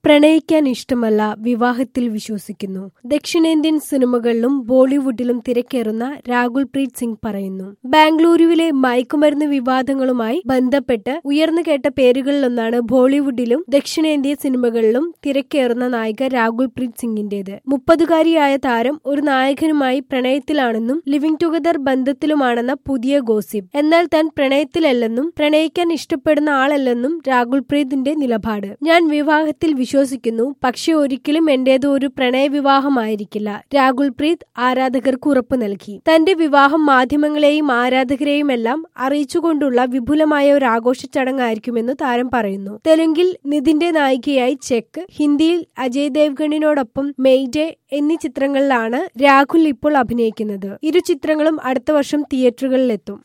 പ്രണയിക്കാൻ ഇഷ്ടമല്ല വിവാഹത്തിൽ വിശ്വസിക്കുന്നു ദക്ഷിണേന്ത്യൻ സിനിമകളിലും ബോളിവുഡിലും തിരക്കേറുന്ന രാഹുൽ പ്രീത് സിംഗ് പറയുന്നു ബാംഗ്ലൂരുവിലെ മയക്കുമരുന്ന് വിവാദങ്ങളുമായി ബന്ധപ്പെട്ട് ഉയർന്നു കേട്ട പേരുകളിലൊന്നാണ് ബോളിവുഡിലും ദക്ഷിണേന്ത്യ സിനിമകളിലും തിരക്കേറുന്ന നായിക രാഹുൽ പ്രീത് സിംഗിന്റേത് മുപ്പതുകാരിയായ താരം ഒരു നായകനുമായി പ്രണയത്തിലാണെന്നും ലിവിംഗ് ടുഗദർ ബന്ധത്തിലുമാണെന്ന പുതിയ ഗോസിപ്പ് എന്നാൽ താൻ പ്രണയത്തിലല്ലെന്നും പ്രണയിക്കാൻ ഇഷ്ടപ്പെടുന്ന ആളല്ലെന്നും രാഹുൽ പ്രീതിന്റെ നിലപാട് ഞാൻ വിവാഹത്തിൽ വിശ്വസിക്കുന്നു പക്ഷെ ഒരിക്കലും എന്റേത് ഒരു പ്രണയ വിവാഹമായിരിക്കില്ല രാഹുൽ പ്രീത് ആരാധകർക്ക് ഉറപ്പു നൽകി തന്റെ വിവാഹം മാധ്യമങ്ങളെയും ആരാധകരെയും എല്ലാം അറിയിച്ചുകൊണ്ടുള്ള വിപുലമായ ഒരു ആഘോഷ ചടങ്ങായിരിക്കുമെന്ന് താരം പറയുന്നു തെലുങ്കിൽ നിതിന്റെ നായികയായി ചെക്ക് ഹിന്ദിയിൽ അജയ് ദേവ്ഗണിനോടൊപ്പം മെയ്ഡേ എന്നീ ചിത്രങ്ങളിലാണ് രാഹുൽ ഇപ്പോൾ അഭിനയിക്കുന്നത് ഇരു ചിത്രങ്ങളും അടുത്ത വർഷം തിയേറ്ററുകളിലെത്തും